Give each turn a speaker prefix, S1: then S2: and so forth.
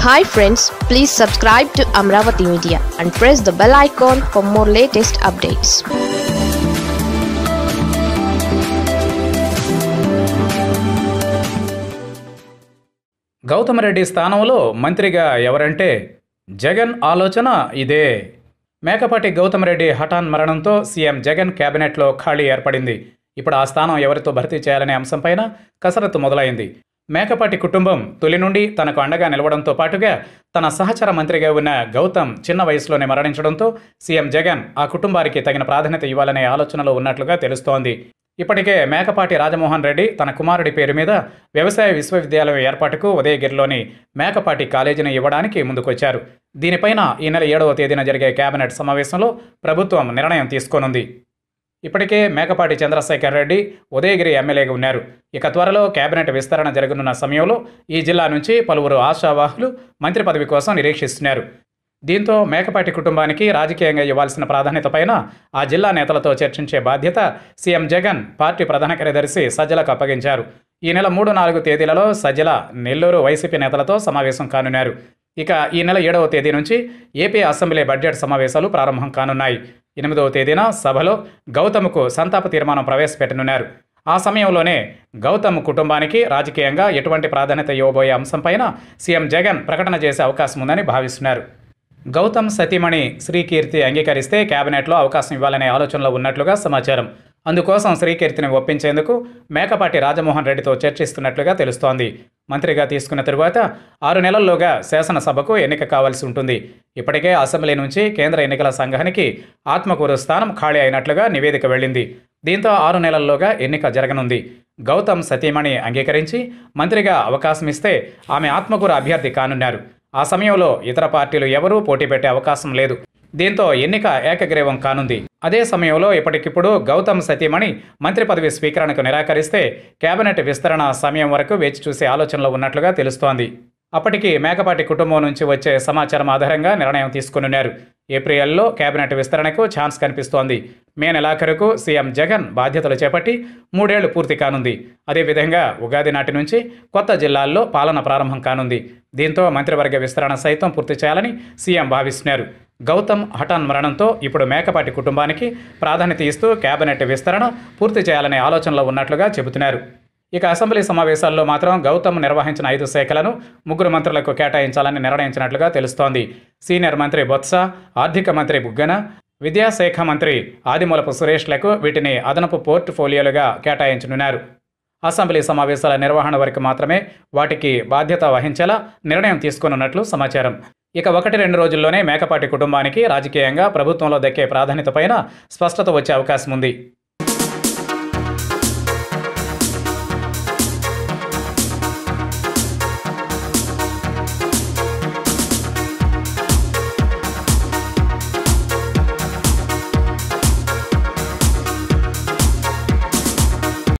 S1: hi friends please subscribe to Amaravati media and press the bell icon for more latest updates
S2: Gautam Reddy స్థానంలో మంత్రిగా ఎవరంటే జగన్ ఆలోచన ఇదే మేకపాటి గౌతమ్ రెడ్డి హఠాన్ మరణంతో సీఎం జగన్ కేబినెట్లో ఖాళీ ఏర్పడింది ఇప్పుడు ఆ స్థానం ఎవరితో భర్తీ చేయాలనే అంశంపైన కసరత్తు మొదలైంది మేకపాటి కుటుంబం తొలి నుండి తనకు అండగా నిలవడంతో పాటుగా తన సహచర మంత్రిగా ఉన్న గౌతమ్ చిన్న వయసులోనే మరణించడంతో సీఎం జగన్ ఆ కుటుంబానికి తగిన ప్రాధాన్యత ఇవ్వాలనే ఆలోచనలో ఉన్నట్లుగా తెలుస్తోంది ఇప్పటికే మేకపాటి రాజమోహన్ రెడ్డి తన కుమారుడి పేరు మీద వ్యవసాయ విశ్వవిద్యాలయం ఏర్పాటుకు ఉదయగిరిలోని మేకపాటి కాలేజీని ఇవ్వడానికి ముందుకొచ్చారు దీనిపైన ఈ నెల ఏడవ తేదీన జరిగే కేబినెట్ సమావేశంలో ప్రభుత్వం నిర్ణయం తీసుకోనుంది ఇప్పటికే మేకపాటి చంద్రశేఖర్ రెడ్డి ఉదయగిరి ఎమ్మెల్యేగా ఉన్నారు ఇక త్వరలో కేబినెట్ విస్తరణ జరగనున్న సమయంలో ఈ జిల్లా నుంచి పలువురు ఆశావాహులు మంత్రి పదవి కోసం నిరీక్షిస్తున్నారు దీంతో మేకపాటి కుటుంబానికి రాజకీయంగా ఇవ్వాల్సిన ప్రాధాన్యతపైన ఆ జిల్లా నేతలతో చర్చించే బాధ్యత సీఎం జగన్ పార్టీ ప్రధాన కార్యదర్శి సజ్జలకు అప్పగించారు ఈ నెల మూడు నాలుగు తేదీలలో సజ్జల నెల్లూరు వైసీపీ నేతలతో సమావేశం కానున్నారు ఇక ఈ నెల ఏడవ తేదీ నుంచి ఏపీ అసెంబ్లీ బడ్జెట్ సమావేశాలు ప్రారంభం కానున్నాయి ఎనిమిదవ తేదీన సభలో గౌతమ్కు సంతాప తీర్మానం ప్రవేశపెట్టనున్నారు ఆ సమయంలోనే గౌతమ్ కుటుంబానికి రాజకీయంగా ఎటువంటి ప్రాధాన్యత ఇవ్వబోయే అంశంపైన సీఎం జగన్ ప్రకటన చేసే అవకాశం ఉందని భావిస్తున్నారు గౌతమ్ సతీమణి శ్రీకీర్తి అంగీకరిస్తే కేబినెట్లో అవకాశం ఇవ్వాలనే ఆలోచనలో ఉన్నట్లుగా సమాచారం అందుకోసం శ్రీకీర్తిని ఒప్పించేందుకు మేకపాటి రాజమోహన్ రెడ్డితో చర్చిస్తున్నట్లుగా తెలుస్తోంది మంత్రిగా తీసుకున్న తరువాత ఆరు నెలల్లోగా శాసనసభకు ఎన్నిక కావాల్సి ఉంటుంది ఇప్పటికే అసెంబ్లీ నుంచి కేంద్ర ఎన్నికల సంఘానికి ఆత్మకూరు స్థానం ఖాళీ అయినట్లుగా నివేదిక వెళ్ళింది దీంతో ఆరు నెలల్లోగా ఎన్నిక జరగనుంది గౌతమ్ సతీమణి అంగీకరించి మంత్రిగా అవకాశం ఇస్తే ఆమె ఆత్మకూరు అభ్యర్థి కానున్నారు ఆ సమయంలో ఇతర పార్టీలు ఎవరూ పోటీ పెట్టే అవకాశం లేదు దీంతో ఎన్నిక ఏకగ్రీవం కానుంది అదే సమయంలో ఇప్పటికిప్పుడు గౌతమ్ సతీమణి మంత్రి పదవి స్వీకరణకు నిరాకరిస్తే కేబినెట్ విస్తరణ సమయం వరకు వేచి చూసే ఆలోచనలో ఉన్నట్లుగా తెలుస్తోంది అప్పటికి మేకపాటి కుటుంబం నుంచి వచ్చే సమాచారం ఆధారంగా నిర్ణయం తీసుకున్నారు ఏప్రిల్లో కేబినెట్ విస్తరణకు ఛాన్స్ కనిపిస్తోంది మే నెలాఖరుకు సీఎం జగన్ బాధ్యతలు చేపట్టి మూడేళ్లు పూర్తి కానుంది అదేవిధంగా ఉగాది నాటి నుంచి కొత్త జిల్లాల్లో పాలన ప్రారంభం కానుంది దీంతో మంత్రివర్గ విస్తరణ సైతం పూర్తి చేయాలని సీఎం భావిస్తున్నారు గౌతమ్ హఠాన్ మరణంతో ఇప్పుడు మేకపాటి కుటుంబానికి ప్రాధాన్యత ఇస్తూ కేబినెట్ విస్తరణ పూర్తి చేయాలనే ఆలోచనలో ఉన్నట్లుగా చెబుతున్నారు ఇక అసెంబ్లీ సమావేశాల్లో మాత్రం గౌతమ్ నిర్వహించిన ఐదు శాఖలను ముగ్గురు మంత్రులకు కేటాయించాలని నిర్ణయించినట్లుగా తెలుస్తోంది సీనియర్ మంత్రి బొత్స ఆర్థిక మంత్రి బుగ్గన విద్యాశాఖ మంత్రి ఆదిమూలపు సురేష్లకు వీటిని అదనపు పోర్ట్ఫోలియోలుగా కేటాయించనున్నారు అసెంబ్లీ సమావేశాల నిర్వహణ వరకు మాత్రమే వాటికి బాధ్యత వహించేలా నిర్ణయం తీసుకున్నట్లు సమాచారం ఇక ఒకటి రెండు రోజుల్లోనే మేకపాటి కుటుంబానికి రాజకీయంగా ప్రభుత్వంలో దక్కే ప్రాధాన్యతపైన స్పష్టత వచ్చే అవకాశం ఉంది